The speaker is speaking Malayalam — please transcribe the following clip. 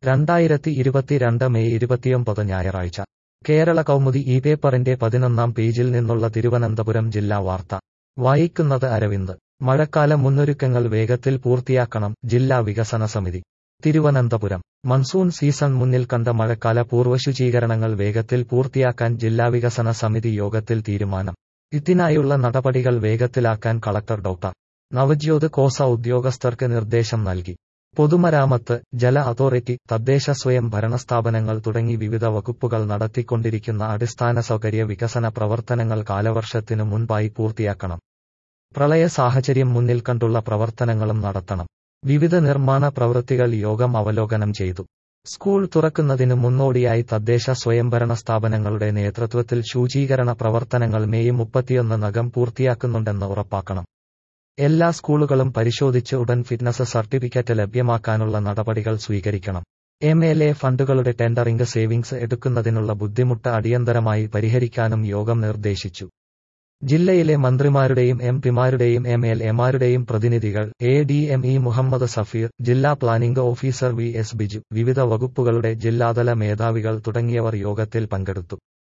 രണ്ടായിരത്തി ഇരുപത്തിരണ്ട് മെയ് ഇരുപത്തിയൊമ്പത് ഞായറാഴ്ച കേരള കൗമുദി ഈ പേപ്പറിന്റെ പതിനൊന്നാം പേജിൽ നിന്നുള്ള തിരുവനന്തപുരം ജില്ലാ വാർത്ത വായിക്കുന്നത് അരവിന്ദ് മഴക്കാല മുന്നൊരുക്കങ്ങൾ വേഗത്തിൽ പൂർത്തിയാക്കണം ജില്ലാ വികസന സമിതി തിരുവനന്തപുരം മൺസൂൺ സീസൺ മുന്നിൽ കണ്ട മഴക്കാല പൂർവ്വശുചീകരണങ്ങൾ വേഗത്തിൽ പൂർത്തിയാക്കാൻ ജില്ലാ വികസന സമിതി യോഗത്തിൽ തീരുമാനം ഇതിനായുള്ള നടപടികൾ വേഗത്തിലാക്കാൻ കളക്ടർ ഡോക്ടർ നവജ്യോത് കോസ ഉദ്യോഗസ്ഥർക്ക് നിർദ്ദേശം നൽകി പൊതുമരാമത്ത് ജല അതോറിറ്റി തദ്ദേശ സ്വയം ഭരണസ്ഥാപനങ്ങൾ തുടങ്ങി വിവിധ വകുപ്പുകൾ നടത്തിക്കൊണ്ടിരിക്കുന്ന അടിസ്ഥാന സൗകര്യ വികസന പ്രവർത്തനങ്ങൾ കാലവർഷത്തിനു മുൻപായി പൂർത്തിയാക്കണം പ്രളയ സാഹചര്യം മുന്നിൽ കണ്ടുള്ള പ്രവർത്തനങ്ങളും നടത്തണം വിവിധ നിർമ്മാണ പ്രവൃത്തികൾ യോഗം അവലോകനം ചെയ്തു സ്കൂൾ തുറക്കുന്നതിന് മുന്നോടിയായി തദ്ദേശ സ്വയംഭരണ സ്ഥാപനങ്ങളുടെ നേതൃത്വത്തിൽ ശുചീകരണ പ്രവർത്തനങ്ങൾ മെയ് മുപ്പത്തിയൊന്നിനകം പൂർത്തിയാക്കുന്നുണ്ടെന്ന് ഉറപ്പാക്കണം എല്ലാ സ്കൂളുകളും പരിശോധിച്ച് ഉടൻ ഫിറ്റ്നസ് സർട്ടിഫിക്കറ്റ് ലഭ്യമാക്കാനുള്ള നടപടികൾ സ്വീകരിക്കണം എം എൽ എ ഫണ്ടുകളുടെ ടെൻഡറിംഗ് സേവിങ്സ് എടുക്കുന്നതിനുള്ള ബുദ്ധിമുട്ട് അടിയന്തരമായി പരിഹരിക്കാനും യോഗം നിർദ്ദേശിച്ചു ജില്ലയിലെ മന്ത്രിമാരുടെയും എം പിമാരുടെയും എം എൽ എമാരുടെയും പ്രതിനിധികൾ A D M E Muhammad Safeer ജില്ലാ planning officer V S Biju വിവിധ വകുപ്പുകളുടെ ജില്ലാതല മേധാവികൾ തുടങ്ങിയവർ യോഗത്തിൽ പങ്കെടുത്തു